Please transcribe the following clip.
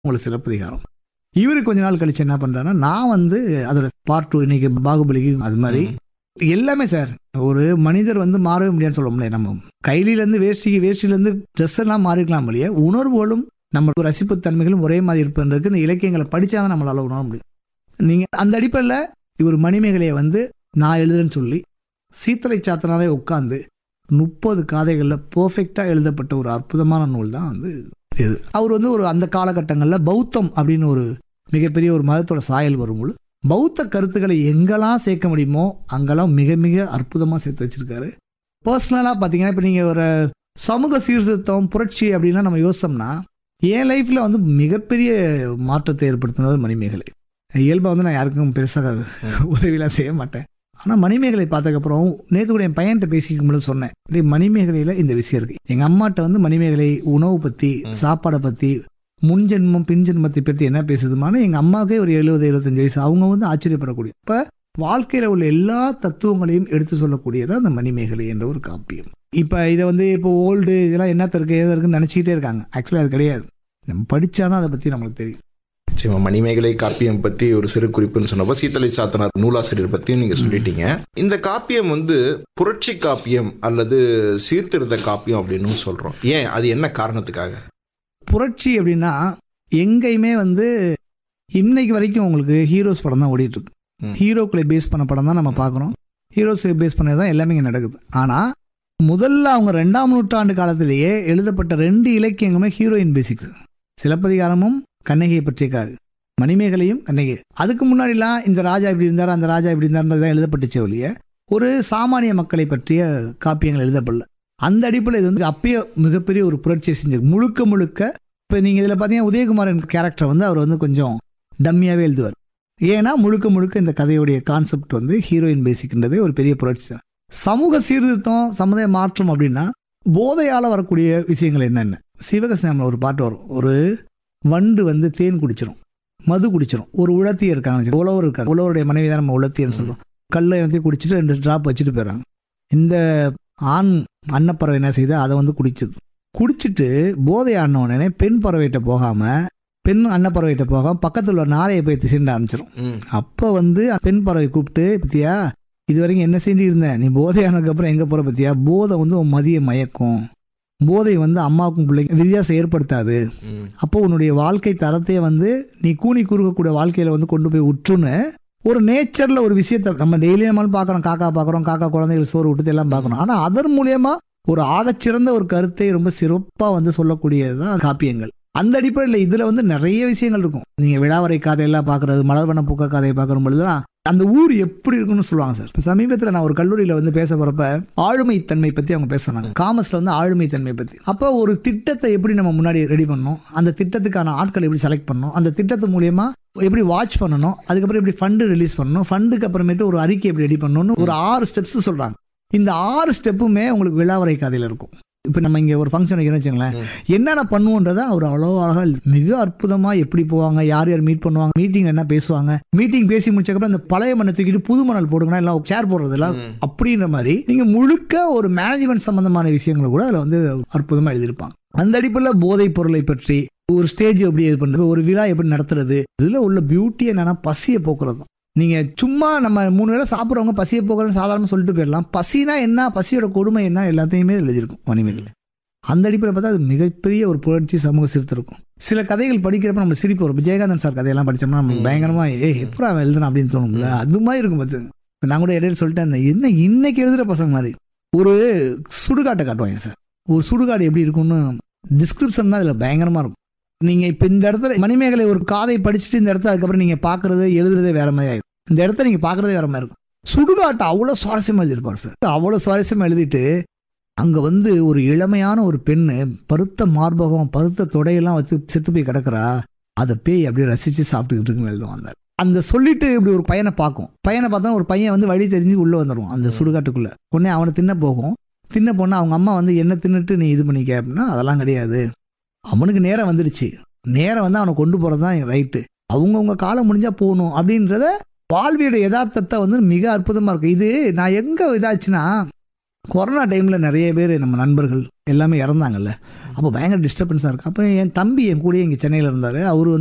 உங்களுக்கு சிலப்பதிகாரம் இவரு கொஞ்ச நாள் கழிச்சு என்ன பண்றாருன்னா நான் வந்து அதோட பார்ட் டூ இன்னைக்கு பாகுபலிக்கு அது மாதிரி எல்லாமே சார் ஒரு மனிதர் வந்து மாறவே முடியாதுன்னு சொல்ல முடியாது நம்ம கைலிலேருந்து வேஷ்டிக்கு வேஷ்டிலேருந்து ட்ரெஸ் எல்லாம் மாறிக்கலாம் இல்லையா உணர்வுகளும் நம்ம ரசிப்பு தன்மைகளும் ஒரே மாதிரி இருப்பதுக்கு இந்த இலக்கியங்களை படித்தா தான் நம்மளால உணர முடியும் நீங்கள் அந்த அடிப்படையில் இவர் மணிமேகலையை வந்து நான் எழுதுறேன்னு சொல்லி சீத்தலை சாத்தனாவே உட்காந்து முப்பது காதைகளில் பர்ஃபெக்டாக எழுதப்பட்ட ஒரு அற்புதமான நூல் தான் வந்து இது அவர் வந்து ஒரு அந்த காலகட்டங்களில் பௌத்தம் அப்படின்னு ஒரு மிகப்பெரிய ஒரு மதத்தோட சாயல் வரும்போது பௌத்த கருத்துக்களை எங்கெல்லாம் சேர்க்க முடியுமோ அங்கெல்லாம் மிக மிக அற்புதமாக சேர்த்து வச்சிருக்காரு பர்சனலாக பார்த்தீங்கன்னா இப்போ நீங்கள் ஒரு சமூக சீர்திருத்தம் புரட்சி அப்படின்லாம் நம்ம யோசிச்சோம்னா என் லைஃப்பில் வந்து மிகப்பெரிய மாற்றத்தை ஏற்படுத்தினது மணிமேகலை இயல்பாக வந்து நான் யாருக்கும் பெருசாக உதவிலாம் செய்ய மாட்டேன் ஆனால் மணிமேகலை பார்த்ததுக்கப்புறம் நேற்று கூட என் பையன்கிட்ட பேசிக்கும் பொழுது சொன்னேன் டேய் மணிமேகலையில் இந்த விஷயம் இருக்கு எங்கள் அம்மாட்ட வந்து மணிமேகலை உணவு பற்றி சாப்பாடை பற்றி முன் ஜென்மம் பின் ஜென்மத்தை பற்றி என்ன பேசுதுமான எங்கள் அம்மாவுக்கே ஒரு எழுபது எழுபத்தஞ்சு வயசு அவங்க வந்து ஆச்சரியப்படக்கூடிய இப்போ வாழ்க்கையில் உள்ள எல்லா தத்துவங்களையும் எடுத்து சொல்லக்கூடியதான் அந்த மணிமேகலை என்ற ஒரு காப்பியம் இப்போ இதை வந்து இப்போ ஓல்டு இதெல்லாம் என்னத்த இருக்கு எதை இருக்குன்னு நினச்சிக்கிட்டே இருக்காங்க ஆக்சுவலாக அது கிடையாது நம்ம படித்தாதான் அதை பற்றி நம்மளுக்கு தெரியும் நிச்சயமா மணிமேகலை காப்பியம் பத்தி ஒரு சிறு குறிப்புன்னு சொன்னப்போ சீத்தலை சாத்தனார் நூலாசிரியர் பத்தியும் நீங்க சொல்லிட்டீங்க இந்த காப்பியம் வந்து புரட்சி காப்பியம் அல்லது சீர்திருத்த காப்பியம் அப்படின்னு சொல்றோம் ஏன் அது என்ன காரணத்துக்காக புரட்சி அப்படின்னா எங்கேயுமே வந்து இன்னைக்கு வரைக்கும் உங்களுக்கு ஹீரோஸ் படம் தான் ஓடிட்டு இருக்கு ம். ஹீரோக்களை பேஸ் பண்ண படம் தான் நம்ம பார்க்குறோம் ஹீரோஸ் பேஸ் பண்ணது தான் எல்லாமே இங்கே நடக்குது ஆனால் முதல்ல அவங்க ரெண்டாம் நூற்றாண்டு காலத்திலேயே எழுதப்பட்ட ரெண்டு இலக்கியங்களுமே ஹீரோயின் பேசிக்ஸ் சிலப்பதிகாரமும் கண்ணகியை பற்றிய காது மணிமேகலையும் கண்ணகி அதுக்கு முன்னாடிலாம் இந்த ராஜா இப்படி இருந்தார் அந்த ராஜா இப்படி இருந்தார் தான் எழுதப்பட்டுச்சே ஒழிய ஒரு சாமானிய மக்களை பற்றிய காப்பியங்கள் எழுதப்படல அந்த அடிப்படையில் இது வந்து அப்பயே மிகப்பெரிய ஒரு புரட்சியை செஞ்சிருக்கு முழுக்க முழுக்க இப்போ நீங்கள் இதில் பார்த்தீங்கன்னா உதயகுமாரன் கேரக்டர் வந்து அவர் வந்து கொஞ்சம் டம்மியாகவே எழுதுவார் ஏன்னா முழுக்க முழுக்க இந்த கதையுடைய கான்செப்ட் வந்து ஹீரோயின் பேசிக்கின்றதே ஒரு பெரிய புரட்சி தான் சமூக சீர்திருத்தம் சமுதாய மாற்றம் அப்படின்னா போதையால் வரக்கூடிய விஷயங்கள் என்னென்ன சிவகசினாமில் ஒரு பாட்டு வரும் ஒரு வண்டு வந்து தேன் குடிச்சிரும் மது குடிச்சிரும் ஒரு உலத்தியர் இருக்காங்க உழவர் இருக்காங்க உழவருடைய மனைவி தான் நம்ம உலத்தியர்னு சொல்றோம் கல்லை எல்லாத்தையும் குடிச்சிட்டு ரெண்டு டிராப் வச்சுட்டு போயிடறாங்க இந்த ஆண் அன்னப்பறவை என்ன செய்யுது அதை வந்து குடிச்சது குடிச்சிட்டு போதை ஆன உடனே பெண் பறவைகிட்ட போகாம பெண் அன்னப்பறவைகிட்ட போகாம பக்கத்தில் உள்ள நாரையை போய் திசைண்டு ஆரம்பிச்சிடும் அப்போ வந்து பெண் பறவை கூப்பிட்டு பத்தியா இது வரைக்கும் என்ன செஞ்சு இருந்தேன் நீ போதை ஆனதுக்கப்புறம் எங்கே போகிற பத்தியா போதை வந்து உன் மதிய மயக்கும் போதை வந்து அம்மாவுக்கும் பிள்ளைக்கும் வித்தியாசம் ஏற்படுத்தாது அப்போ உன்னுடைய வாழ்க்கை தரத்தையே வந்து நீ கூனி குறுக்கக்கூடிய வாழ்க்கையில வந்து கொண்டு போய் உற்றுன்னு ஒரு நேச்சர்ல ஒரு விஷயத்த நம்ம டெய்லி நம்மளும் பார்க்குறோம் காக்கா பார்க்குறோம் காக்கா குழந்தைகள் சோறு விட்டுட்டு எல்லாம் பார்க்குறோம் ஆனால் அதன் மூலியமா ஒரு ஆகச்சிறந்த ஒரு கருத்தை ரொம்ப சிறப்பாக வந்து சொல்லக்கூடியதுதான் காப்பியங்கள் அந்த அடிப்படையில் இதுல வந்து நிறைய விஷயங்கள் இருக்கும் நீங்க விழாவரை கதையெல்லாம் பார்க்கறது மலர்வன பூக்க கதையை பார்க்குற பொழுதுதான் அந்த ஊர் எப்படி இருக்குன்னு சொல்லுவாங்க சார் இப்ப சமீபத்தில் நான் ஒரு கல்லூரியில வந்து பேச போறப்ப ஆளுமை தன்மை பத்தி அவங்க பேச சொன்னாங்க காமர்ஸ்ல வந்து ஆளுமை தன்மை பத்தி அப்போ ஒரு திட்டத்தை எப்படி நம்ம முன்னாடி ரெடி பண்ணணும் அந்த திட்டத்துக்கான ஆட்களை எப்படி செலக்ட் பண்ணணும் அந்த திட்டத்து மூலியமா எப்படி வாட்ச் பண்ணணும் அதுக்கப்புறம் எப்படி ஃபண்டு ரிலீஸ் பண்ணணும் ஃபண்டுக்கு அப்புறமேட்டு ஒரு அறிக்கை எப்படி ரெடி பண்ணணும்னு ஒரு ஆறு ஸ்டெப்ஸ் சொல்றாங்க இந்த ஆறு ஸ்டெப்புமே உங்களுக்கு விழாவரை கதையில இருக்கும் இப்போ நம்ம இங்கே ஒரு ஃபங்க்ஷன் வைக்கிறோம் வச்சுங்களேன் என்னென்ன பண்ணுவோன்றதை அவர் அவ்வளோ அழகாக மிக அற்புதமாக எப்படி போவாங்க யார் யார் மீட் பண்ணுவாங்க மீட்டிங் என்ன பேசுவாங்க மீட்டிங் பேசி முடிச்சக்கப்புறம் இந்த பழைய மண்ணை தூக்கிட்டு புது மணல் போடுங்கன்னா எல்லாம் சேர் போடுறது எல்லாம் அப்படின்ற மாதிரி நீங்க முழுக்க ஒரு மேனேஜ்மெண்ட் சம்பந்தமான விஷயங்களை கூட அதில் வந்து அற்புதமாக எழுதியிருப்பாங்க அந்த அடிப்படையில் போதைப் பொருளை பற்றி ஒரு ஸ்டேஜ் எப்படி இது பண்ணுறது ஒரு விழா எப்படி நடத்துறது இதில் உள்ள பியூட்டி என்னன்னா பசியை போக்குறது நீங்க சும்மா நம்ம மூணு வேளை சாப்பிட்றவங்க பசியை போக்குறன்னு சாதாரண சொல்லிட்டு போயிடலாம் பசினா என்ன பசியோட கொடுமை என்ன எல்லாத்தையுமே எழுதியிருக்கும் மணிமேகலை அந்த அடிப்படையில் பார்த்தா அது மிகப்பெரிய ஒரு புரட்சி சமூக சீர்திருக்கும் சில கதைகள் படிக்கிறப்ப நம்ம சிரிப்பு வரும் விஜயகாந்தன் சார் கதையெல்லாம் படிச்சோம்னா நமக்கு பயங்கரமா ஏ எப்படி அவன் எழுதுனா அப்படின்னு தோணும்ல அது மாதிரி இருக்கும் பார்த்து இப்போ நான் கூட இடையில சொல்லிட்டேன் அந்த என்ன இன்னைக்கு எழுதுற பசங்க மாதிரி ஒரு சுடுகாட்டை காட்டுவாங்க சார் ஒரு சுடுகாடு எப்படி இருக்கும்னு டிஸ்கிரிப்ஷன் தான் இதில் பயங்கரமா இருக்கும் நீங்க இப்போ இந்த இடத்துல மணிமேகலை ஒரு காதை படிச்சுட்டு இந்த இடத்துல அதுக்கப்புறம் நீங்க பாக்குறது எழுதுறதே வேற மாதிரி ஆயிடும் இந்த இடத்த நீங்க பாக்குறதே வேற மாதிரி இருக்கும் சுடுகாட்டை அவ்வளோ சுவாரஸ்யமா எழுதியிருப்பார் சார் அவ்வளோ சுவாரஸ்யமா எழுதிட்டு அங்க வந்து ஒரு இளமையான ஒரு பெண்ணு பருத்த மார்பகம் பருத்த தொடையெல்லாம் வச்சு செத்து போய் கிடக்குறா அதை பேய் அப்படியே ரசிச்சு சாப்பிட்டுக்கிட்டு இருக்குன்னு எழுதுவான் அந்த அந்த சொல்லிட்டு இப்படி ஒரு பையனை பார்க்கும் பையனை பார்த்தா ஒரு பையன் வந்து வழி தெரிஞ்சு உள்ள வந்துடுவான் அந்த சுடுகாட்டுக்குள்ள உடனே அவனை தின்ன போகும் தின்ன போனா அவங்க அம்மா வந்து என்ன தின்னுட்டு நீ இது பண்ணிக்க அப்படின்னா அதெல்லாம் கிடையாது அவனுக்கு நேரம் வந்துடுச்சு நேரம் வந்து அவனை கொண்டு போறது தான் ரைட்டு அவங்கவுங்க காலம் முடிஞ்சா போகணும் அப்படின்றத வாழ்வியோட யதார்த்தத்தை வந்து மிக அற்புதமா இருக்கு இது நான் எங்க இதாச்சுன்னா கொரோனா டைமில் நிறைய பேர் நம்ம நண்பர்கள் எல்லாமே இறந்தாங்கல்ல அப்போ பயங்கர டிஸ்டர்பன்ஸாக இருக்குது அப்போ என் தம்பி என் கூடயே இங்கே சென்னையில் இருந்தார் அவர் வந்து